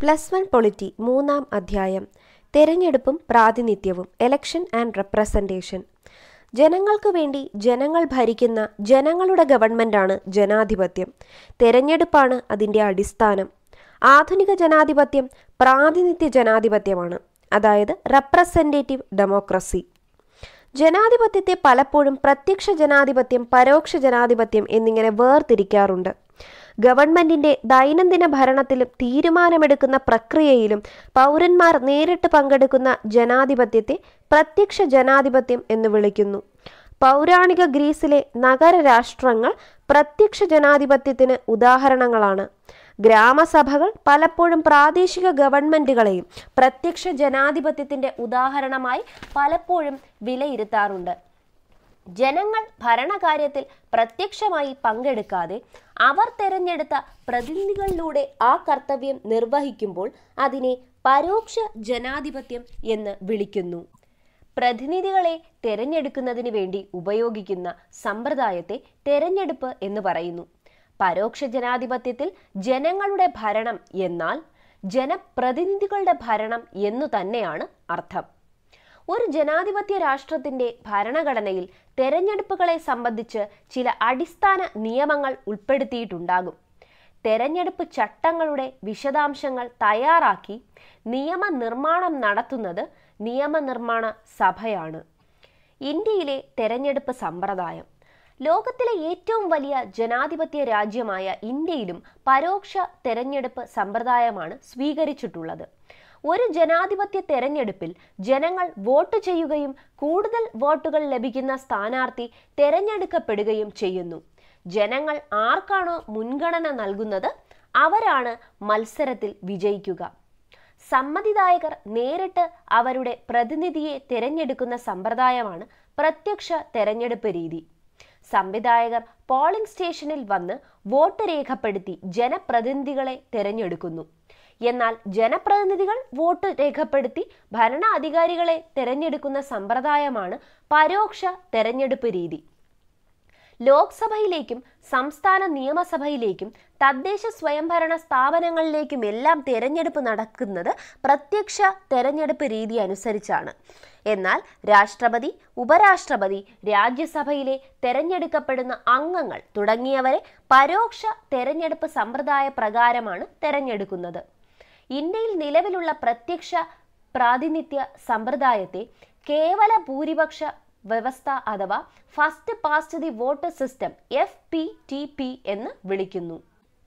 plus one polity മൂന്നാം അധ്യായം തെരഞ്ഞെടുപ്പും പ്രാതിനിധ്യവും എലക്ഷൻ ആൻഡ് റെപ്രസെൻറ്റേഷൻ ജനങ്ങൾക്ക് വേണ്ടി ജനങ്ങൾ ഭരിക്കുന്ന ജനങ്ങളുടെ ഗവൺമെൻറ്റാണ് ജനാധിപത്യം തെരഞ്ഞെടുപ്പാണ് അതിൻ്റെ അടിസ്ഥാനം ആധുനിക ജനാധിപത്യം പ്രാതിനിധ്യ ജനാധിപത്യമാണ് അതായത് റെപ്രസെൻറ്റേറ്റീവ് ഡെമോക്രസി ജനാധിപത്യത്തെ പലപ്പോഴും പ്രത്യക്ഷ ജനാധിപത്യം പരോക്ഷ ജനാധിപത്യം എന്നിങ്ങനെ വേർതിരിക്കാറുണ്ട് ഗവൺമെന്റിന്റെ ദൈനംദിന ഭരണത്തിലും തീരുമാനമെടുക്കുന്ന പ്രക്രിയയിലും പൗരന്മാർ നേരിട്ട് പങ്കെടുക്കുന്ന ജനാധിപത്യത്തെ പ്രത്യക്ഷ ജനാധിപത്യം എന്ന് വിളിക്കുന്നു പൗരാണിക ഗ്രീസിലെ നഗരരാഷ്ട്രങ്ങൾ പ്രത്യക്ഷ ജനാധിപത്യത്തിന് ഉദാഹരണങ്ങളാണ് ഗ്രാമസഭകൾ പലപ്പോഴും പ്രാദേശിക ഗവൺമെന്റുകളെയും പ്രത്യക്ഷ ജനാധിപത്യത്തിന്റെ ഉദാഹരണമായി പലപ്പോഴും വിലയിരുത്താറുണ്ട് ജനങ്ങൾ ഭരണകാര്യത്തിൽ പ്രത്യക്ഷമായി പങ്കെടുക്കാതെ അവർ തെരഞ്ഞെടുത്ത പ്രതിനിധികളിലൂടെ ആ കർത്തവ്യം നിർവഹിക്കുമ്പോൾ അതിനെ പരോക്ഷ ജനാധിപത്യം എന്ന് വിളിക്കുന്നു പ്രതിനിധികളെ തെരഞ്ഞെടുക്കുന്നതിന് വേണ്ടി ഉപയോഗിക്കുന്ന സമ്പ്രദായത്തെ തെരഞ്ഞെടുപ്പ് എന്ന് പറയുന്നു പരോക്ഷ ജനാധിപത്യത്തിൽ ജനങ്ങളുടെ ഭരണം എന്നാൽ ജനപ്രതിനിധികളുടെ ഭരണം എന്നു തന്നെയാണ് അർത്ഥം ഒരു ജനാധിപത്യ രാഷ്ട്രത്തിന്റെ ഭരണഘടനയിൽ തെരഞ്ഞെടുപ്പുകളെ സംബന്ധിച്ച് ചില അടിസ്ഥാന നിയമങ്ങൾ ഉൾപ്പെടുത്തിയിട്ടുണ്ടാകും തെരഞ്ഞെടുപ്പ് ചട്ടങ്ങളുടെ വിശദാംശങ്ങൾ തയ്യാറാക്കി നിയമനിർമ്മാണം നടത്തുന്നത് നിയമനിർമ്മാണ സഭയാണ് ഇന്ത്യയിലെ തെരഞ്ഞെടുപ്പ് സമ്പ്രദായം ലോകത്തിലെ ഏറ്റവും വലിയ ജനാധിപത്യ രാജ്യമായ ഇന്ത്യയിലും പരോക്ഷ തെരഞ്ഞെടുപ്പ് സമ്പ്രദായമാണ് സ്വീകരിച്ചിട്ടുള്ളത് ഒരു ജനാധിപത്യ തെരഞ്ഞെടുപ്പിൽ ജനങ്ങൾ വോട്ട് ചെയ്യുകയും കൂടുതൽ വോട്ടുകൾ ലഭിക്കുന്ന സ്ഥാനാർത്ഥി തെരഞ്ഞെടുക്കപ്പെടുകയും ചെയ്യുന്നു ജനങ്ങൾ ആർക്കാണോ മുൻഗണന നൽകുന്നത് അവരാണ് മത്സരത്തിൽ വിജയിക്കുക സമ്മതിദായകർ നേരിട്ട് അവരുടെ പ്രതിനിധിയെ തിരഞ്ഞെടുക്കുന്ന സമ്പ്രദായമാണ് പ്രത്യക്ഷ തെരഞ്ഞെടുപ്പ് രീതി സംവിധായകർ പോളിംഗ് സ്റ്റേഷനിൽ വന്ന് വോട്ട് രേഖപ്പെടുത്തി ജനപ്രതിനിധികളെ തിരഞ്ഞെടുക്കുന്നു എന്നാൽ ജനപ്രതിനിധികൾ വോട്ട് രേഖപ്പെടുത്തി ഭരണാധികാരികളെ തിരഞ്ഞെടുക്കുന്ന സമ്പ്രദായമാണ് പരോക്ഷ തെരഞ്ഞെടുപ്പ് രീതി ലോക്സഭയിലേക്കും സംസ്ഥാന നിയമസഭയിലേക്കും തദ്ദേശ സ്വയംഭരണ സ്ഥാപനങ്ങളിലേക്കും എല്ലാം തെരഞ്ഞെടുപ്പ് നടക്കുന്നത് പ്രത്യക്ഷ തെരഞ്ഞെടുപ്പ് രീതി അനുസരിച്ചാണ് എന്നാൽ രാഷ്ട്രപതി ഉപരാഷ്ട്രപതി രാജ്യസഭയിലെ തെരഞ്ഞെടുക്കപ്പെടുന്ന അംഗങ്ങൾ തുടങ്ങിയവരെ പരോക്ഷ തെരഞ്ഞെടുപ്പ് സമ്പ്രദായ പ്രകാരമാണ് തെരഞ്ഞെടുക്കുന്നത് ഇന്ത്യയിൽ നിലവിലുള്ള പ്രത്യക്ഷ പ്രാതിനിധ്യ സമ്പ്രദായത്തെ കേവല ഭൂരിപക്ഷ വ്യവസ്ഥ അഥവാ first past the vote system F P T P എന്ന് വിളിക്കുന്നു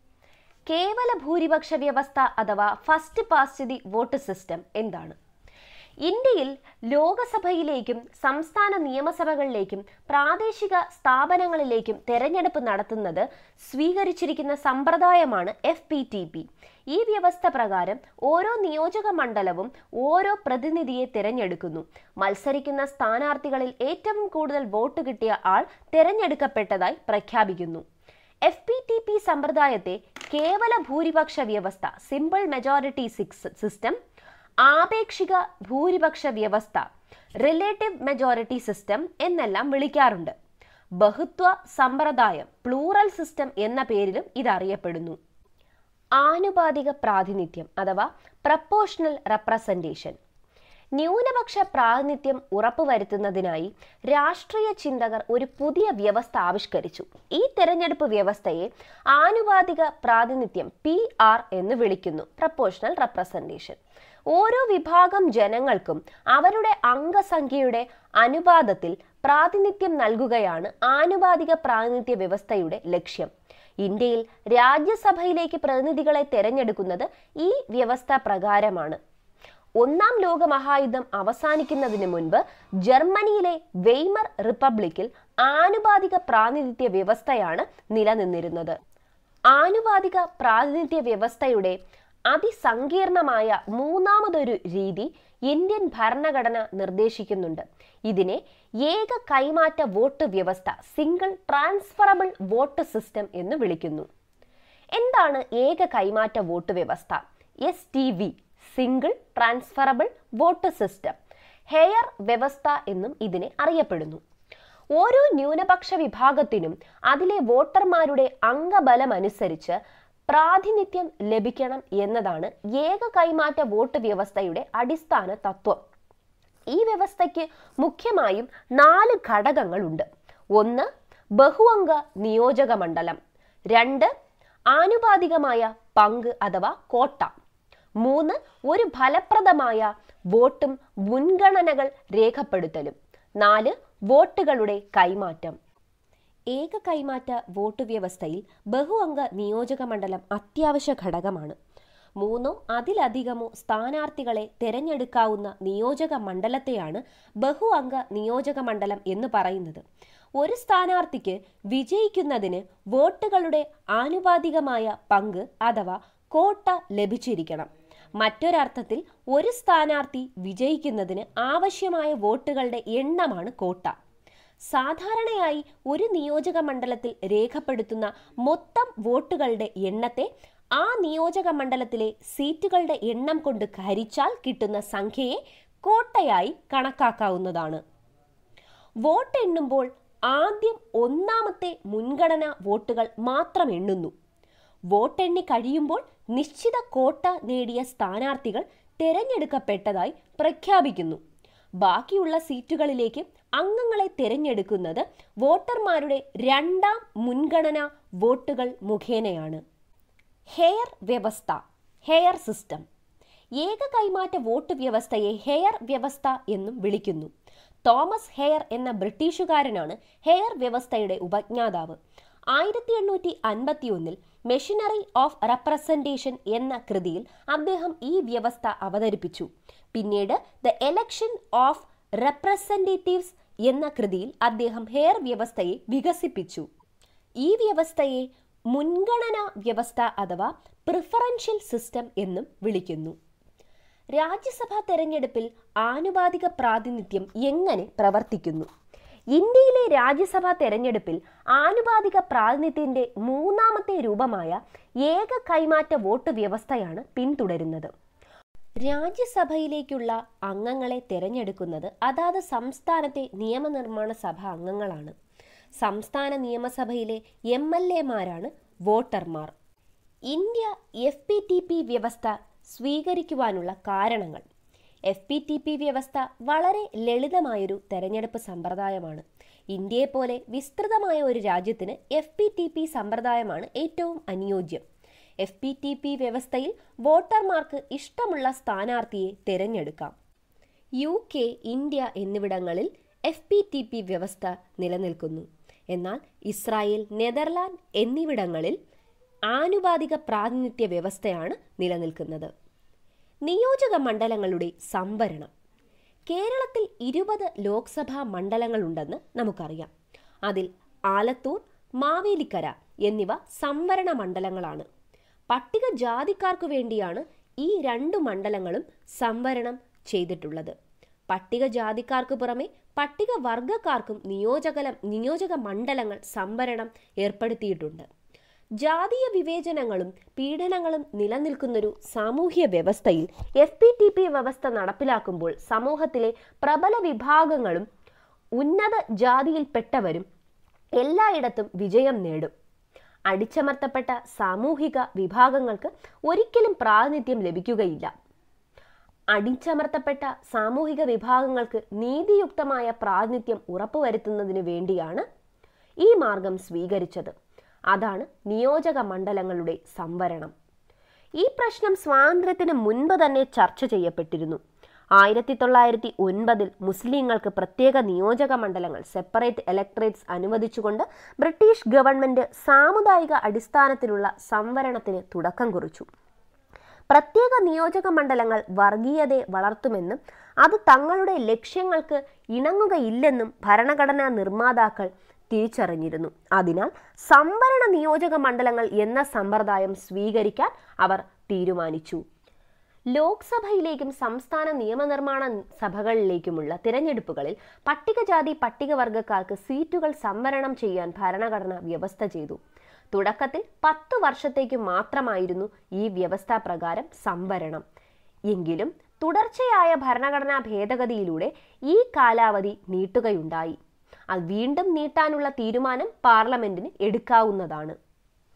കേവല ഭൂരിപക്ഷ വ്യവസ്ഥ അഥവാ first past the vote system എന്താണ് ഇന്ത്യയിൽ ലോകസഭയിലേക്കും സംസ്ഥാന നിയമസഭകളിലേക്കും പ്രാദേശിക സ്ഥാപനങ്ങളിലേക്കും തെരഞ്ഞെടുപ്പ് നടത്തുന്നത് സ്വീകരിച്ചിരിക്കുന്ന സമ്പ്രദായമാണ് എഫ് പി ടി പി ഈ വ്യവസ്ഥ പ്രകാരം ഓരോ നിയോജക മണ്ഡലവും ഓരോ പ്രതിനിധിയെ തിരഞ്ഞെടുക്കുന്നു മത്സരിക്കുന്ന സ്ഥാനാർത്ഥികളിൽ ഏറ്റവും കൂടുതൽ വോട്ട് കിട്ടിയ ആൾ തിരഞ്ഞെടുക്കപ്പെട്ടതായി പ്രഖ്യാപിക്കുന്നു എഫ് പി ടി പി സമ്പ്രദായത്തെ കേവല ഭൂരിപക്ഷ വ്യവസ്ഥ സിമ്പിൾ മെജോറിറ്റി സിക്സ് സിസ്റ്റം ആപേക്ഷിക ഭൂരിപക്ഷ വ്യവസ്ഥ റിലേറ്റീവ് മെജോറിറ്റി സിസ്റ്റം എന്നെല്ലാം വിളിക്കാറുണ്ട് ബഹുത്വ സമ്പ്രദായം പ്ലൂറൽ സിസ്റ്റം എന്ന പേരിലും ഇത് അറിയപ്പെടുന്നു ആനുപാതിക പ്രാതിനിധ്യം അഥവാ പ്രപ്പോഷണൽ റെപ്രസെൻറ്റേഷൻ ന്യൂനപക്ഷ പ്രാതിനിധ്യം ഉറപ്പുവരുത്തുന്നതിനായി രാഷ്ട്രീയ ചിന്തകർ ഒരു പുതിയ വ്യവസ്ഥ ആവിഷ്കരിച്ചു ഈ തെരഞ്ഞെടുപ്പ് വ്യവസ്ഥയെ ആനുപാതിക പ്രാതിനിധ്യം പി ആർ എന്ന് വിളിക്കുന്നു പ്രപ്പോഷണൽ റെപ്രസെൻറ്റേഷൻ ഓരോ വിഭാഗം ജനങ്ങൾക്കും അവരുടെ അംഗസംഖ്യയുടെ അനുപാതത്തിൽ പ്രാതിനിധ്യം നൽകുകയാണ് ആനുപാതിക പ്രാതിനിധ്യ വ്യവസ്ഥയുടെ ലക്ഷ്യം ഇന്ത്യയിൽ രാജ്യസഭയിലേക്ക് പ്രതിനിധികളെ തെരഞ്ഞെടുക്കുന്നത് ഈ വ്യവസ്ഥ പ്രകാരമാണ് ഒന്നാം ലോക മഹായുദ്ധം അവസാനിക്കുന്നതിന് മുൻപ് ജർമ്മനിയിലെ വെയ്മർ റിപ്പബ്ലിക്കിൽ ആനുപാതിക പ്രാതിനിധ്യ വ്യവസ്ഥയാണ് നിലനിന്നിരുന്നത് ആനുപാതിക പ്രാതിനിധ്യ വ്യവസ്ഥയുടെ അതിസങ്കീർണമായ മൂന്നാമതൊരു രീതി ഇന്ത്യൻ ഭരണഘടന നിർദ്ദേശിക്കുന്നുണ്ട് ഇതിനെ ഏക കൈമാറ്റ വോട്ട് വ്യവസ്ഥ സിംഗിൾ ട്രാൻസ്ഫറബിൾ വോട്ട് സിസ്റ്റം എന്ന് വിളിക്കുന്നു എന്താണ് ഏക കൈമാറ്റ വോട്ട് വ്യവസ്ഥ S T V single transferable vote system Hare വ്യവസ്ഥ എന്നും ഇതിനെ അറിയപ്പെടുന്നു ഓരോ ന്യൂനപക്ഷ വിഭാഗത്തിനും അതിലെ വോട്ടർമാരുടെ അംഗബലം അനുസരിച്ച് പ്രാതിനിധ്യം ലഭിക്കണം എന്നതാണ് ഏക കൈമാറ്റ വോട്ട് വ്യവസ്ഥയുടെ അടിസ്ഥാന തത്വം ഈ വ്യവസ്ഥയ്ക്ക് മുഖ്യമായും നാല് ഘടകങ്ങളുണ്ട് ഒന്ന് ബഹുഅംഗ നിയോജക മണ്ഡലം രണ്ട് ആനുപാതികമായ പങ്ക് അഥവാ കോട്ട മൂന്ന് ഒരു ഫലപ്രദമായ വോട്ടും മുൻഗണനകൾ രേഖപ്പെടുത്തലും നാല് വോട്ടുകളുടെ കൈമാറ്റം ഏക കൈമാറ്റ വോട്ട് വ്യവസ്ഥയിൽ ബഹു അംഗ നിയോജക മണ്ഡലം അത്യാവശ്യ ഘടകമാണ് മൂന്നോ അതിലധികമോ സ്ഥാനാർത്ഥികളെ തിരഞ്ഞെടുക്കാവുന്ന നിയോജക മണ്ഡലത്തെയാണ് ബഹു അംഗ നിയോജക മണ്ഡലം എന്ന് പറയുന്നത് ഒരു സ്ഥാനാർത്ഥിക്ക് വിജയിക്കുന്നതിന് വോട്ടുകളുടെ ആനുപാതികമായ പങ്ക് അഥവാ കോട്ട ലഭിച്ചിരിക്കണം മറ്റൊരർത്ഥത്തിൽ ഒരു സ്ഥാനാർത്ഥി വിജയിക്കുന്നതിന് ആവശ്യമായ വോട്ടുകളുടെ എണ്ണമാണ് കോട്ട സാധാരണയായി ഒരു നിയോജക മണ്ഡലത്തിൽ രേഖപ്പെടുത്തുന്ന മൊത്തം വോട്ടുകളുടെ എണ്ണത്തെ ആ നിയോജക മണ്ഡലത്തിലെ സീറ്റുകളുടെ എണ്ണം കൊണ്ട് ഹരിച്ചാൽ കിട്ടുന്ന സംഖ്യയെ കോട്ടയായി കണക്കാക്കാവുന്നതാണ് വോട്ട് എണ്ണുമ്പോൾ ആദ്യം ഒന്നാമത്തെ മുൻഗണനാ വോട്ടുകൾ മാത്രം എണ്ണുന്നു വോട്ടെണ്ണി കഴിയുമ്പോൾ നിശ്ചിത കോട്ട നേടിയ സ്ഥാനാർത്ഥികൾ തിരഞ്ഞെടുക്കപ്പെട്ടതായി പ്രഖ്യാപിക്കുന്നു ബാക്കിയുള്ള സീറ്റുകളിലേക്ക് അംഗങ്ങളെ തിരഞ്ഞെടുക്കുന്നത് വോട്ടർമാരുടെ രണ്ടാം മുൻഗണനാ വോട്ടുകൾ മുഖേനയാണ് ഹെയർ വ്യവസ്ഥ ഹെയർ സിസ്റ്റം ഏക കൈമാറ്റ വോട്ട് വ്യവസ്ഥയെ ഹെയർ വ്യവസ്ഥ എന്നും വിളിക്കുന്നു തോമസ് ഹെയർ എന്ന ബ്രിട്ടീഷുകാരനാണ് ഹെയർ വ്യവസ്ഥയുടെ ഉപജ്ഞാതാവ് ആയിരത്തി എണ്ണൂറ്റി അൻപത്തി ഒന്നിൽ മെഷീനറി ഓഫ് റെപ്രസെൻറ്റേഷൻ എന്ന കൃതിയിൽ അദ്ദേഹം ഈ വ്യവസ്ഥ അവതരിപ്പിച്ചു പിന്നീട് ദ എലക്ഷൻ ഓഫ് റെപ്രസെൻറ്റേറ്റീവ്സ് എന്ന കൃതിയിൽ അദ്ദേഹം ഹെയർ വ്യവസ്ഥയെ വികസിപ്പിച്ചു ഈ വ്യവസ്ഥയെ മുൻഗണനാ വ്യവസ്ഥ അഥവാ പ്രിഫറൻഷ്യൽ സിസ്റ്റം എന്നും വിളിക്കുന്നു രാജ്യസഭാ തെരഞ്ഞെടുപ്പിൽ ആനുപാതിക പ്രാതിനിധ്യം എങ്ങനെ പ്രവർത്തിക്കുന്നു ഇന്ത്യയിലെ രാജ്യസഭാ തെരഞ്ഞെടുപ്പിൽ ആനുപാതിക പ്രാതിനിധ്യത്തിന്റെ മൂന്നാമത്തെ രൂപമായ ഏക കൈമാറ്റ വോട്ട് വ്യവസ്ഥയാണ് പിന്തുടരുന്നത് രാജ്യസഭയിലേക്കുള്ള അംഗങ്ങളെ തിരഞ്ഞെടുക്കുന്നത് അതാത് സംസ്ഥാനത്തെ നിയമനിർമ്മാണ സഭ അംഗങ്ങളാണ് സംസ്ഥാന നിയമസഭയിലെ എം എൽ എമാരാണ് വോട്ടർമാർ India F P T P വ്യവസ്ഥ സ്വീകരിക്കുവാനുള്ള കാരണങ്ങൾ എഫ് പി ടി പി വ്യവസ്ഥ വളരെ ലളിതമായൊരു തെരഞ്ഞെടുപ്പ് സമ്പ്രദായമാണ് ഇന്ത്യയെപ്പോലെ വിസ്തൃതമായ ഒരു രാജ്യത്തിന് എഫ് പി ടി പി സമ്പ്രദായമാണ് ഏറ്റവും അനുയോജ്യം എഫ് പി ടി പി വ്യവസ്ഥയിൽ വോട്ടർമാർക്ക് ഇഷ്ടമുള്ള സ്ഥാനാർത്ഥിയെ തിരഞ്ഞെടുക്കാം യു കെ ഇന്ത്യ എന്നിവിടങ്ങളിൽ എഫ് പി ടി പി വ്യവസ്ഥ നിലനിൽക്കുന്നു എന്നാൽ ഇസ്രായേൽ നെതർലാൻഡ് എന്നിവിടങ്ങളിൽ ആനുപാതിക പ്രാതിനിധ്യ വ്യവസ്ഥയാണ് നിലനിൽക്കുന്നത് നിയോജക മണ്ഡലങ്ങളുടെ സംവരണം കേരളത്തിൽ ഇരുപത് ലോക്സഭാ മണ്ഡലങ്ങളുണ്ടെന്ന് നമുക്കറിയാം അതിൽ ആലത്തൂർ മാവേലിക്കര എന്നിവ സംവരണ മണ്ഡലങ്ങളാണ് പട്ടികജാതിക്കാർക്ക് വേണ്ടിയാണ് ഈ രണ്ടു മണ്ഡലങ്ങളും സംവരണം ചെയ്തിട്ടുള്ളത് പട്ടികജാതിക്കാർക്ക് പുറമെ പട്ടികവർഗക്കാർക്കും നിയോജക നിയോജക മണ്ഡലങ്ങൾ സംവരണം ഏർപ്പെടുത്തിയിട്ടുണ്ട് ജാതീയ വിവേചനങ്ങളും പീഡനങ്ങളും നിലനിൽക്കുന്നൊരു സാമൂഹ്യ വ്യവസ്ഥയിൽ എഫ് പി ടി പി വ്യവസ്ഥ നടപ്പിലാക്കുമ്പോൾ സമൂഹത്തിലെ പ്രബല വിഭാഗങ്ങളും ഉന്നത ജാതിയിൽപ്പെട്ടവരും എല്ലായിടത്തും വിജയം നേടും അടിച്ചമർത്തപ്പെട്ട സാമൂഹിക വിഭാഗങ്ങൾക്ക് ഒരിക്കലും പ്രാതിനിധ്യം ലഭിക്കുകയില്ല അടിച്ചമർത്തപ്പെട്ട സാമൂഹിക വിഭാഗങ്ങൾക്ക് നീതിയുക്തമായ പ്രാതിനിധ്യം ഉറപ്പുവരുത്തുന്നതിന് വേണ്ടിയാണ് ഈ മാർഗം സ്വീകരിച്ചത് അതാണ് നിയോജക മണ്ഡലങ്ങളുടെ സംവരണം ഈ പ്രശ്നം സ്വാതന്ത്ര്യത്തിന് മുൻപ് തന്നെ ചർച്ച ചെയ്യപ്പെട്ടിരുന്നു ആയിരത്തി തൊള്ളായിരത്തി ഒൻപതിൽ മുസ്ലിങ്ങൾക്ക് പ്രത്യേക നിയോജക മണ്ഡലങ്ങൾ സെപ്പറേറ്റ് ഇലക്ട്രേറ്റ്സ് അനുവദിച്ചുകൊണ്ട് ബ്രിട്ടീഷ് ഗവൺമെന്റ് സാമുദായിക അടിസ്ഥാനത്തിലുള്ള സംവരണത്തിന് തുടക്കം കുറിച്ചു പ്രത്യേക നിയോജക മണ്ഡലങ്ങൾ വർഗീയതയെ വളർത്തുമെന്നും അത് തങ്ങളുടെ ലക്ഷ്യങ്ങൾക്ക് ഇണങ്ങുകയില്ലെന്നും ഭരണഘടനാ നിർമ്മാതാക്കൾ തിരിച്ചറിഞ്ഞിരുന്നു അതിനാൽ സംവരണ നിയോജക മണ്ഡലങ്ങൾ എന്ന സമ്പ്രദായം സ്വീകരിക്കാൻ അവർ തീരുമാനിച്ചു ലോക്സഭയിലേക്കും സംസ്ഥാന നിയമനിർമ്മാണ സഭകളിലേക്കുമുള്ള തിരഞ്ഞെടുപ്പുകളിൽ പട്ടികജാതി പട്ടികവർഗക്കാർക്ക് സീറ്റുകൾ സംവരണം ചെയ്യാൻ ഭരണഘടന വ്യവസ്ഥ ചെയ്തു തുടക്കത്തിൽ പത്തു വർഷത്തേക്ക് മാത്രമായിരുന്നു ഈ വ്യവസ്ഥ പ്രകാരം സംവരണം എങ്കിലും തുടർച്ചയായ ഭരണഘടനാ ഭേദഗതിയിലൂടെ ഈ കാലാവധി നീട്ടുകയുണ്ടായി അത് വീണ്ടും നീട്ടാനുള്ള തീരുമാനം പാർലമെന്റിന് എടുക്കാവുന്നതാണ്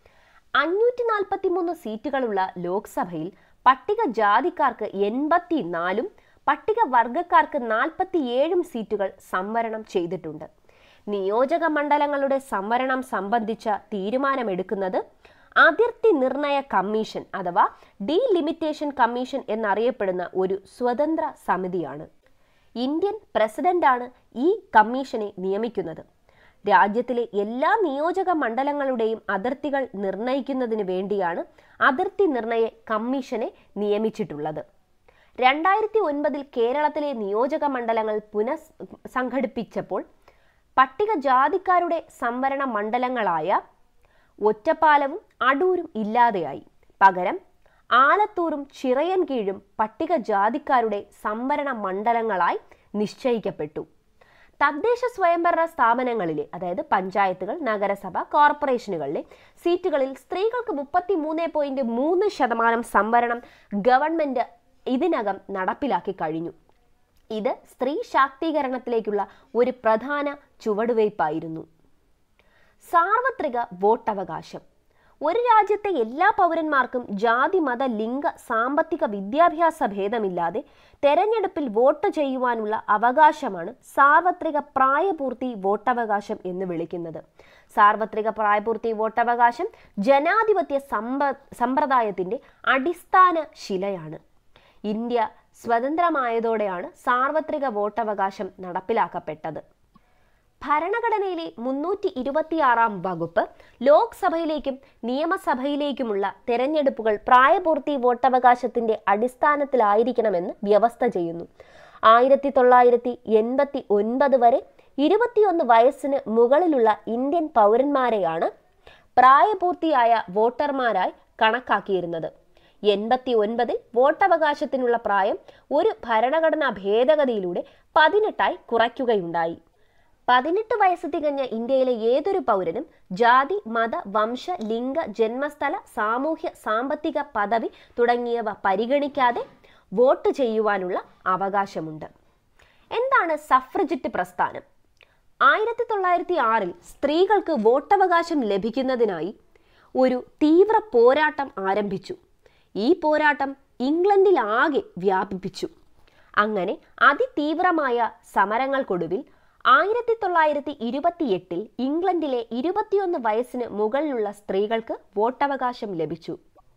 അഞ്ഞൂറ്റി നാൽപ്പത്തി മൂന്ന് സീറ്റുകളുള്ള ലോക്സഭയിൽ പട്ടിക ജാതിക്കാർക്ക് എൺപത്തിനാലും പട്ടിക വർഗക്കാർക്ക് നാൽപ്പത്തിയേഴും സീറ്റുകൾ സംവരണം ചെയ്തിട്ടുണ്ട് നിയോജക മണ്ഡലങ്ങളുടെ സംവരണം സംബന്ധിച്ച തീരുമാനമെടുക്കുന്നത് അതിർത്തി നിർണയ കമ്മീഷൻ അഥവാ ഡീലിമിറ്റേഷൻ കമ്മീഷൻ എന്നറിയപ്പെടുന്ന ഒരു സ്വതന്ത്ര സമിതിയാണ് ഇന്ത്യൻ പ്രസിഡന്റാണ് ഈ കമ്മീഷനെ നിയമിക്കുന്നത് രാജ്യത്തിലെ എല്ലാ നിയോജക മണ്ഡലങ്ങളുടെയും അതിർത്തികൾ നിർണയിക്കുന്നതിന് വേണ്ടിയാണ് അതിർത്തി നിർണയ കമ്മീഷനെ നിയമിച്ചിട്ടുള്ളത് രണ്ടായിരത്തി ഒൻപതിൽ കേരളത്തിലെ നിയോജക മണ്ഡലങ്ങൾ പുനഃ സംഘടിപ്പിച്ചപ്പോൾ പട്ടികജാതിക്കാരുടെ സംവരണ മണ്ഡലങ്ങളായ ഒറ്റപ്പാലവും അടൂരും ഇല്ലാതെയായി പകരം ആലത്തൂരും ചിറയൻകീഴും പട്ടികജാതിക്കാരുടെ സംവരണ മണ്ഡലങ്ങളായി നിശ്ചയിക്കപ്പെട്ടു തദ്ദേശ സ്വയംഭരണ സ്ഥാപനങ്ങളിലെ അതായത് പഞ്ചായത്തുകൾ നഗരസഭ കോർപ്പറേഷനുകളിലെ സീറ്റുകളിൽ സ്ത്രീകൾക്ക് മുപ്പത്തി മൂന്ന് പോയിന്റ് മൂന്ന് ശതമാനം സംവരണം ഗവൺമെന്റ് ഇതിനകം നടപ്പിലാക്കി കഴിഞ്ഞു ഇത് സ്ത്രീ ശാക്തീകരണത്തിലേക്കുള്ള ഒരു പ്രധാന ചുവടുവയ്പായിരുന്നു സാർവത്രിക വോട്ടവകാശം ഒരു രാജ്യത്തെ എല്ലാ പൗരന്മാർക്കും ജാതി മത ലിംഗ സാമ്പത്തിക വിദ്യാഭ്യാസ ഭേദമില്ലാതെ തെരഞ്ഞെടുപ്പിൽ വോട്ട് ചെയ്യുവാനുള്ള അവകാശമാണ് സാർവത്രിക പ്രായപൂർത്തി വോട്ടവകാശം എന്ന് വിളിക്കുന്നത് സാർവത്രിക പ്രായപൂർത്തി വോട്ടവകാശം ജനാധിപത്യ സമ്പ സമ്പ്രദായത്തിന്റെ അടിസ്ഥാന ശിലയാണ് ഇന്ത്യ സ്വതന്ത്രമായതോടെയാണ് സാർവത്രിക വോട്ടവകാശം നടപ്പിലാക്കപ്പെട്ടത് ഭരണഘടനയിലെ മുന്നൂറ്റി ഇരുപത്തിയാറാം വകുപ്പ് ലോക്സഭയിലേക്കും നിയമസഭയിലേക്കുമുള്ള തെരഞ്ഞെടുപ്പുകൾ പ്രായപൂർത്തി വോട്ടവകാശത്തിന്റെ അടിസ്ഥാനത്തിലായിരിക്കണമെന്ന് വ്യവസ്ഥ ചെയ്യുന്നു ആയിരത്തി തൊള്ളായിരത്തി എൺപത്തി ഒൻപത് വരെ ഇരുപത്തിയൊന്ന് വയസ്സിന് മുകളിലുള്ള ഇന്ത്യൻ പൗരന്മാരെയാണ് പ്രായപൂർത്തിയായ വോട്ടർമാരായി കണക്കാക്കിയിരുന്നത് എൺപത്തി ഒൻപതിൽ വോട്ടവകാശത്തിനുള്ള പ്രായം ഒരു ഭരണഘടനാ ഭേദഗതിയിലൂടെ പതിനെട്ടായി കുറയ്ക്കുകയുണ്ടായി പതിനെട്ട് വയസ്സ് തികഞ്ഞ ഇന്ത്യയിലെ ഏതൊരു പൗരനും ജാതി മത വംശ ലിംഗ ജന്മസ്ഥല സാമൂഹ്യ സാമ്പത്തിക പദവി തുടങ്ങിയവ പരിഗണിക്കാതെ വോട്ട് ചെയ്യുവാനുള്ള അവകാശമുണ്ട് എന്താണ് സഫ്രജിറ്റ് പ്രസ്ഥാനം ആയിരത്തി തൊള്ളായിരത്തി ആറിൽ സ്ത്രീകൾക്ക് വോട്ടവകാശം ലഭിക്കുന്നതിനായി ഒരു തീവ്ര പോരാട്ടം ആരംഭിച്ചു ഈ പോരാട്ടം ഇംഗ്ലണ്ടിലാകെ വ്യാപിപ്പിച്ചു അങ്ങനെ അതിതീവ്രമായ സമരങ്ങൾക്കൊടുവിൽ ആയിരത്തി തൊള്ളായിരത്തി ഇരുപത്തിയെട്ടിൽ ഇംഗ്ലണ്ടിലെ ഇരുപത്തിയൊന്ന് വയസ്സിന് മുകളിലുള്ള സ്ത്രീകൾക്ക് വോട്ടവകാശം ലഭിച്ചു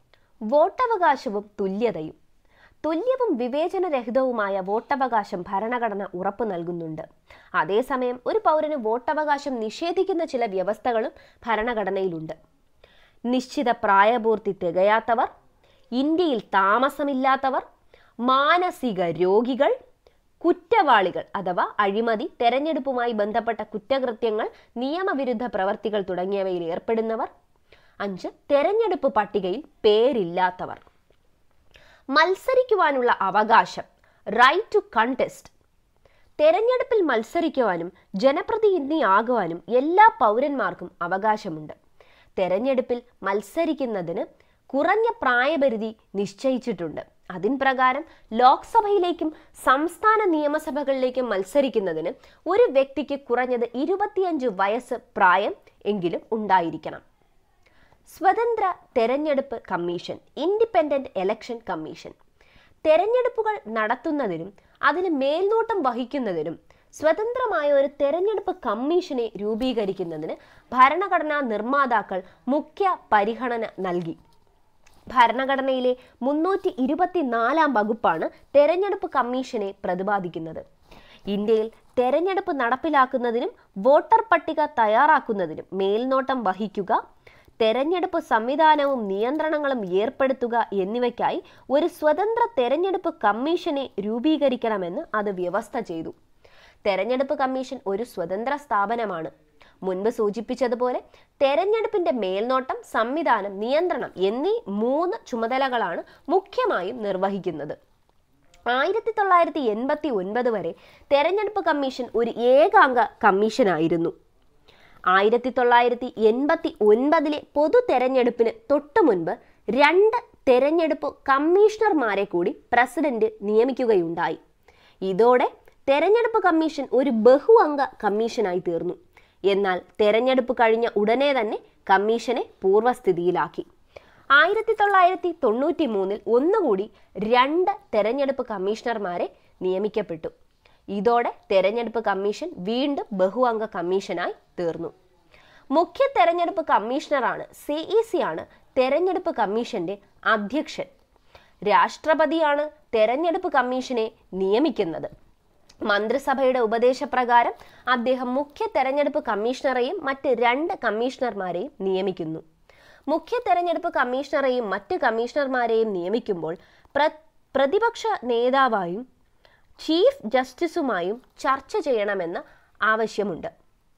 വോട്ടവകാശവും തുല്യതയും തുല്യവും വിവേചനരഹിതവുമായ വോട്ടവകാശം ഭരണഘടന ഉറപ്പു നൽകുന്നുണ്ട് അതേസമയം ഒരു പൗരന് വോട്ടവകാശം നിഷേധിക്കുന്ന ചില വ്യവസ്ഥകളും ഭരണഘടനയിലുണ്ട് നിശ്ചിത പ്രായപൂർത്തി തികയാത്തവർ ഇന്ത്യയിൽ താമസമില്ലാത്തവർ മാനസിക രോഗികൾ കുറ്റവാളികൾ അഥവാ അഴിമതി തെരഞ്ഞെടുപ്പുമായി ബന്ധപ്പെട്ട കുറ്റകൃത്യങ്ങൾ നിയമവിരുദ്ധ പ്രവർത്തികൾ തുടങ്ങിയവയിൽ ഏർപ്പെടുന്നവർ അഞ്ച് തെരഞ്ഞെടുപ്പ് പട്ടികയിൽ പേരില്ലാത്തവർ മത്സരിക്കുവാനുള്ള അവകാശം റൈറ്റ് ടു കണ്ടസ്റ്റ് തെരഞ്ഞെടുപ്പിൽ മത്സരിക്കുവാനും ജനപ്രതിനിധിയാകുവാനും എല്ലാ പൗരന്മാർക്കും അവകാശമുണ്ട് തെരഞ്ഞെടുപ്പിൽ മത്സരിക്കുന്നതിന് കുറഞ്ഞ പ്രായപരിധി നിശ്ചയിച്ചിട്ടുണ്ട് അതിൻ പ്രകാരം ലോക്സഭയിലേക്കും സംസ്ഥാന നിയമസഭകളിലേക്കും മത്സരിക്കുന്നതിന് ഒരു വ്യക്തിക്ക് കുറഞ്ഞത് ഇരുപത്തിയഞ്ച് വയസ്സ് പ്രായം എങ്കിലും ഉണ്ടായിരിക്കണം സ്വതന്ത്ര തെരഞ്ഞെടുപ്പ് കമ്മീഷൻ ഇൻഡിപെൻഡന്റ് ഇലക്ഷൻ കമ്മീഷൻ തെരഞ്ഞെടുപ്പുകൾ നടത്തുന്നതിനും അതിന് മേൽനോട്ടം വഹിക്കുന്നതിനും സ്വതന്ത്രമായ ഒരു തെരഞ്ഞെടുപ്പ് കമ്മീഷനെ രൂപീകരിക്കുന്നതിന് ഭരണഘടനാ നിർമ്മാതാക്കൾ മുഖ്യ പരിഗണന നൽകി ഭരണഘടനയിലെ മുന്നൂറ്റി ഇരുപത്തിനാലാം വകുപ്പാണ് തെരഞ്ഞെടുപ്പ് കമ്മീഷനെ പ്രതിപാദിക്കുന്നത് ഇന്ത്യയിൽ തെരഞ്ഞെടുപ്പ് നടപ്പിലാക്കുന്നതിനും വോട്ടർ പട്ടിക തയ്യാറാക്കുന്നതിനും മേൽനോട്ടം വഹിക്കുക തെരഞ്ഞെടുപ്പ് സംവിധാനവും നിയന്ത്രണങ്ങളും ഏർപ്പെടുത്തുക എന്നിവയ്ക്കായി ഒരു സ്വതന്ത്ര തെരഞ്ഞെടുപ്പ് കമ്മീഷനെ രൂപീകരിക്കണമെന്ന് അത് വ്യവസ്ഥ ചെയ്തു തെരഞ്ഞെടുപ്പ് കമ്മീഷൻ ഒരു സ്വതന്ത്ര സ്ഥാപനമാണ് മുൻപ് സൂചിപ്പിച്ചതുപോലെ തെരഞ്ഞെടുപ്പിന്റെ മേൽനോട്ടം സംവിധാനം നിയന്ത്രണം എന്നീ മൂന്ന് ചുമതലകളാണ് മുഖ്യമായും നിർവഹിക്കുന്നത് ആയിരത്തി തൊള്ളായിരത്തി എൺപത്തി ഒൻപത് വരെ തെരഞ്ഞെടുപ്പ് കമ്മീഷൻ ഒരു ഏകാംഗ കമ്മീഷനായിരുന്നു ആയിരത്തി തൊള്ളായിരത്തി എൺപത്തി ഒൻപതിലെ പൊതു തെരഞ്ഞെടുപ്പിന് തൊട്ടു മുൻപ് രണ്ട് തെരഞ്ഞെടുപ്പ് കമ്മീഷണർമാരെ കൂടി പ്രസിഡന്റ് നിയമിക്കുകയുണ്ടായി ഇതോടെ തെരഞ്ഞെടുപ്പ് കമ്മീഷൻ ഒരു ബഹു അംഗ കമ്മീഷനായി തീർന്നു എന്നാൽ തെരഞ്ഞെടുപ്പ് കഴിഞ്ഞ ഉടനെ തന്നെ കമ്മീഷനെ പൂർവ്വസ്ഥിതിയിലാക്കി ആയിരത്തി തൊള്ളായിരത്തി തൊണ്ണൂറ്റി മൂന്നിൽ ഒന്നുകൂടി രണ്ട് തെരഞ്ഞെടുപ്പ് കമ്മീഷണർമാരെ നിയമിക്കപ്പെട്ടു ഇതോടെ തെരഞ്ഞെടുപ്പ് കമ്മീഷൻ വീണ്ടും ബഹുഅംഗ കമ്മീഷനായി തീർന്നു മുഖ്യ തെരഞ്ഞെടുപ്പ് കമ്മീഷണറാണ് സി ഇ സി ആണ് തെരഞ്ഞെടുപ്പ് കമ്മീഷന്റെ അധ്യക്ഷൻ രാഷ്ട്രപതിയാണ് തെരഞ്ഞെടുപ്പ് കമ്മീഷനെ നിയമിക്കുന്നത് മന്ത്രിസഭയുടെ ഉപദേശപ്രകാരം അദ്ദേഹം മുഖ്യ തെരഞ്ഞെടുപ്പ് കമ്മീഷണറെയും മറ്റ് രണ്ട് കമ്മീഷണർമാരെയും നിയമിക്കുന്നു മുഖ്യ തെരഞ്ഞെടുപ്പ് കമ്മീഷണറെയും മറ്റ് കമ്മീഷണർമാരെയും നിയമിക്കുമ്പോൾ പ്ര പ്രതിപക്ഷ നേതാവായും ചീഫ് ജസ്റ്റിസുമായും ചർച്ച ചെയ്യണമെന്ന് ആവശ്യമുണ്ട്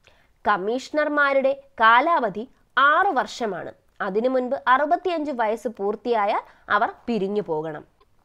കമ്മീഷണർമാരുടെ കാലാവധി ആറു വർഷമാണ് അതിനു മുൻപ് അറുപത്തിയഞ്ച് വയസ്സ് പൂർത്തിയായാൽ അവർ പിരിഞ്ഞു പോകണം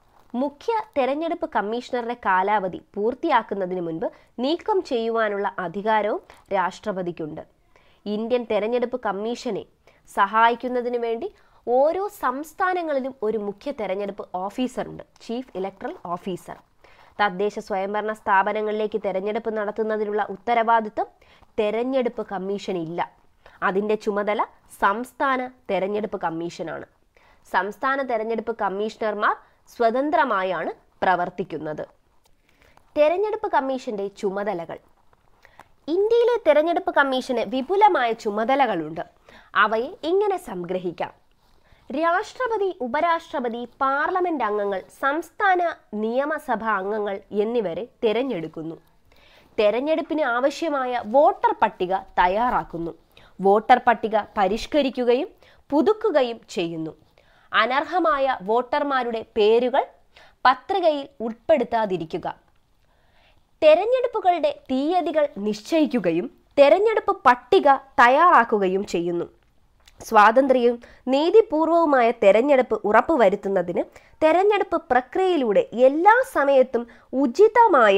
മുഖ്യ തെരഞ്ഞെടുപ്പ് കമ്മീഷണറുടെ കാലാവധി പൂർത്തിയാക്കുന്നതിന് മുൻപ് നീക്കം ചെയ്യുവാനുള്ള അധികാരവും രാഷ്ട്രപതിക്കുണ്ട് ഇന്ത്യൻ തെരഞ്ഞെടുപ്പ് കമ്മീഷനെ സഹായിക്കുന്നതിന് വേണ്ടി ഓരോ സംസ്ഥാനങ്ങളിലും ഒരു മുഖ്യ തെരഞ്ഞെടുപ്പ് ഓഫീസറുണ്ട് ചീഫ് ഇലക്ട്രൽ ഓഫീസർ തദ്ദേശ സ്വയംഭരണ സ്ഥാപനങ്ങളിലേക്ക് തെരഞ്ഞെടുപ്പ് നടത്തുന്നതിനുള്ള ഉത്തരവാദിത്വം തെരഞ്ഞെടുപ്പ് കമ്മീഷൻ ഇല്ല അതിൻ്റെ ചുമതല സംസ്ഥാന തെരഞ്ഞെടുപ്പ് കമ്മീഷനാണ് സംസ്ഥാന തെരഞ്ഞെടുപ്പ് കമ്മീഷണർമാർ സ്വതന്ത്രമായാണ് പ്രവർത്തിക്കുന്നത് തെരഞ്ഞെടുപ്പ് കമ്മീഷന്റെ ചുമതലകൾ ഇന്ത്യയിലെ തെരഞ്ഞെടുപ്പ് കമ്മീഷന് വിപുലമായ ചുമതലകളുണ്ട് അവയെ ഇങ്ങനെ സംഗ്രഹിക്കാം രാഷ്ട്രപതി ഉപരാഷ്ട്രപതി പാർലമെന്റ് അംഗങ്ങൾ സംസ്ഥാന നിയമസഭാ അംഗങ്ങൾ എന്നിവരെ തിരഞ്ഞെടുക്കുന്നു തെരഞ്ഞെടുപ്പിന് ആവശ്യമായ വോട്ടർ പട്ടിക തയ്യാറാക്കുന്നു വോട്ടർ പട്ടിക പരിഷ്കരിക്കുകയും പുതുക്കുകയും ചെയ്യുന്നു അനർഹമായ വോട്ടർമാരുടെ പേരുകൾ പത്രികയിൽ ഉൾപ്പെടുത്താതിരിക്കുക തെരഞ്ഞെടുപ്പുകളുടെ തീയതികൾ നിശ്ചയിക്കുകയും തെരഞ്ഞെടുപ്പ് പട്ടിക തയ്യാറാക്കുകയും ചെയ്യുന്നു സ്വാതന്ത്ര്യവും നീതിപൂർവവുമായ തെരഞ്ഞെടുപ്പ് ഉറപ്പുവരുത്തുന്നതിന് തെരഞ്ഞെടുപ്പ് പ്രക്രിയയിലൂടെ എല്ലാ സമയത്തും ഉചിതമായ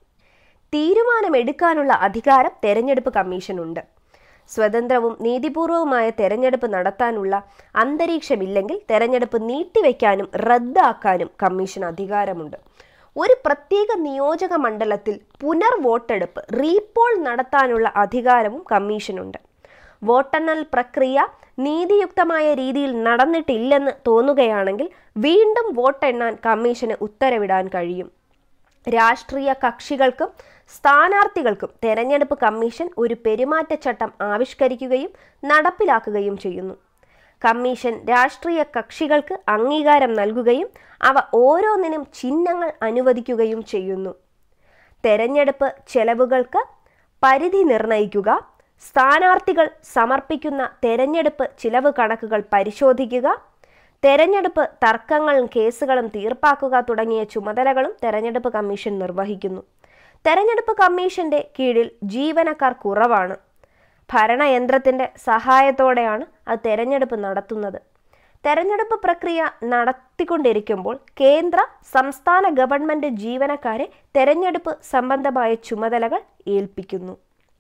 തീരുമാനമെടുക്കാനുള്ള അധികാരം തെരഞ്ഞെടുപ്പ് കമ്മീഷനുണ്ട് സ്വതന്ത്രവും നീതിപൂർവവുമായ തെരഞ്ഞെടുപ്പ് നടത്താനുള്ള അന്തരീക്ഷമില്ലെങ്കിൽ തെരഞ്ഞെടുപ്പ് നീട്ടിവെക്കാനും റദ്ദാക്കാനും കമ്മീഷൻ അധികാരമുണ്ട് ഒരു പ്രത്യേക നിയോജക മണ്ഡലത്തിൽ പുനർ വോട്ടെടുപ്പ് റീപോൾ നടത്താനുള്ള അധികാരവും കമ്മീഷനുണ്ട് വോട്ടെണ്ണൽ പ്രക്രിയ നീതിയുക്തമായ രീതിയിൽ നടന്നിട്ടില്ലെന്ന് തോന്നുകയാണെങ്കിൽ വീണ്ടും വോട്ടെണ്ണാൻ കമ്മീഷന് ഉത്തരവിടാൻ കഴിയും രാഷ്ട്രീയ കക്ഷികൾക്കും സ്ഥാനാർത്ഥികൾക്കും തെരഞ്ഞെടുപ്പ് കമ്മീഷൻ ഒരു പെരുമാറ്റച്ചട്ടം ആവിഷ്കരിക്കുകയും നടപ്പിലാക്കുകയും ചെയ്യുന്നു കമ്മീഷൻ രാഷ്ട്രീയ കക്ഷികൾക്ക് അംഗീകാരം നൽകുകയും അവ ഓരോന്നിനും ചിഹ്നങ്ങൾ അനുവദിക്കുകയും ചെയ്യുന്നു തെരഞ്ഞെടുപ്പ് ചെലവുകൾക്ക് പരിധി നിർണയിക്കുക സ്ഥാനാർത്ഥികൾ സമർപ്പിക്കുന്ന തെരഞ്ഞെടുപ്പ് ചിലവ് കണക്കുകൾ പരിശോധിക്കുക തെരഞ്ഞെടുപ്പ് തർക്കങ്ങളും കേസുകളും തീർപ്പാക്കുക തുടങ്ങിയ ചുമതലകളും തെരഞ്ഞെടുപ്പ് കമ്മീഷൻ നിർവഹിക്കുന്നു തെരഞ്ഞെടുപ്പ് കമ്മീഷന്റെ കീഴിൽ ജീവനക്കാർ കുറവാണ് ഭരണയന്ത്രത്തിന്റെ സഹായത്തോടെയാണ് അത് തെരഞ്ഞെടുപ്പ് നടത്തുന്നത് തെരഞ്ഞെടുപ്പ് പ്രക്രിയ നടത്തിക്കൊണ്ടിരിക്കുമ്പോൾ കേന്ദ്ര സംസ്ഥാന ഗവൺമെന്റ് ജീവനക്കാരെ തെരഞ്ഞെടുപ്പ് സംബന്ധമായ ചുമതലകൾ ഏൽപ്പിക്കുന്നു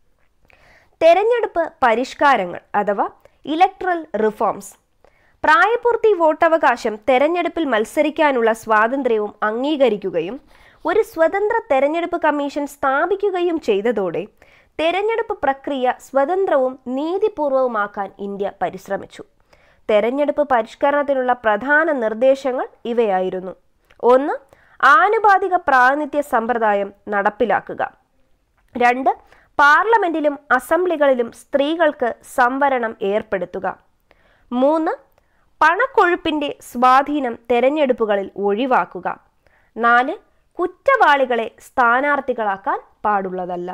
തെരഞ്ഞെടുപ്പ് പരിഷ്കാരങ്ങൾ അഥവാ ഇലക്ട്രൽ റിഫോംസ് പ്രായപൂർത്തി വോട്ടവകാശം തെരഞ്ഞെടുപ്പിൽ മത്സരിക്കാനുള്ള സ്വാതന്ത്ര്യവും അംഗീകരിക്കുകയും ഒരു സ്വതന്ത്ര തെരഞ്ഞെടുപ്പ് കമ്മീഷൻ സ്ഥാപിക്കുകയും ചെയ്തതോടെ തെരഞ്ഞെടുപ്പ് പ്രക്രിയ സ്വതന്ത്രവും നീതിപൂർവവുമാക്കാൻ ഇന്ത്യ പരിശ്രമിച്ചു തെരഞ്ഞെടുപ്പ് പരിഷ്കരണത്തിനുള്ള പ്രധാന നിർദ്ദേശങ്ങൾ ഇവയായിരുന്നു ഒന്ന് ആനുപാതിക പ്രാതിനിധ്യ സമ്പ്രദായം നടപ്പിലാക്കുക രണ്ട് പാർലമെന്റിലും അസംബ്ലികളിലും സ്ത്രീകൾക്ക് സംവരണം ഏർപ്പെടുത്തുക മൂന്ന് പണക്കൊഴുപ്പിന്റെ സ്വാധീനം തെരഞ്ഞെടുപ്പുകളിൽ ഒഴിവാക്കുക നാല് കുറ്റവാളികളെ സ്ഥാനാർത്ഥികളാക്കാൻ പാടുള്ളതല്ല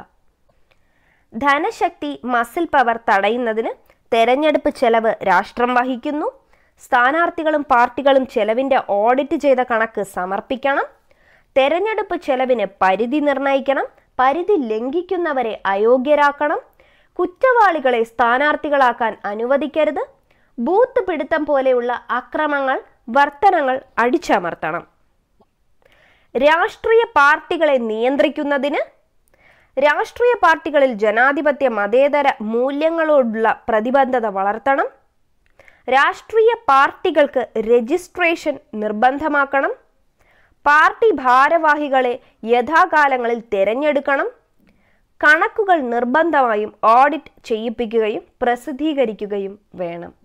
ധനശക്തി മസിൽ പവർ തടയുന്നതിന് തെരഞ്ഞെടുപ്പ് ചെലവ് രാഷ്ട്രം വഹിക്കുന്നു സ്ഥാനാർത്ഥികളും പാർട്ടികളും ചെലവിന്റെ ഓഡിറ്റ് ചെയ്ത കണക്ക് സമർപ്പിക്കണം തെരഞ്ഞെടുപ്പ് ചെലവിന് പരിധി നിർണയിക്കണം പരിധി ലംഘിക്കുന്നവരെ അയോഗ്യരാക്കണം കുറ്റവാളികളെ സ്ഥാനാർത്ഥികളാക്കാൻ അനുവദിക്കരുത് ബൂത്ത് പിടുത്തം പോലെയുള്ള അക്രമങ്ങൾ വർത്തനങ്ങൾ അടിച്ചമർത്തണം രാഷ്ട്രീയ പാർട്ടികളെ നിയന്ത്രിക്കുന്നതിന് രാഷ്ട്രീയ പാർട്ടികളിൽ ജനാധിപത്യ മതേതര മൂല്യങ്ങളോടുള്ള പ്രതിബദ്ധത വളർത്തണം രാഷ്ട്രീയ പാർട്ടികൾക്ക് രജിസ്ട്രേഷൻ നിർബന്ധമാക്കണം പാർട്ടി ഭാരവാഹികളെ യഥാകാലങ്ങളിൽ തിരഞ്ഞെടുക്കണം കണക്കുകൾ നിർബന്ധമായും ഓഡിറ്റ് ചെയ്യിപ്പിക്കുകയും പ്രസിദ്ധീകരിക്കുകയും വേണം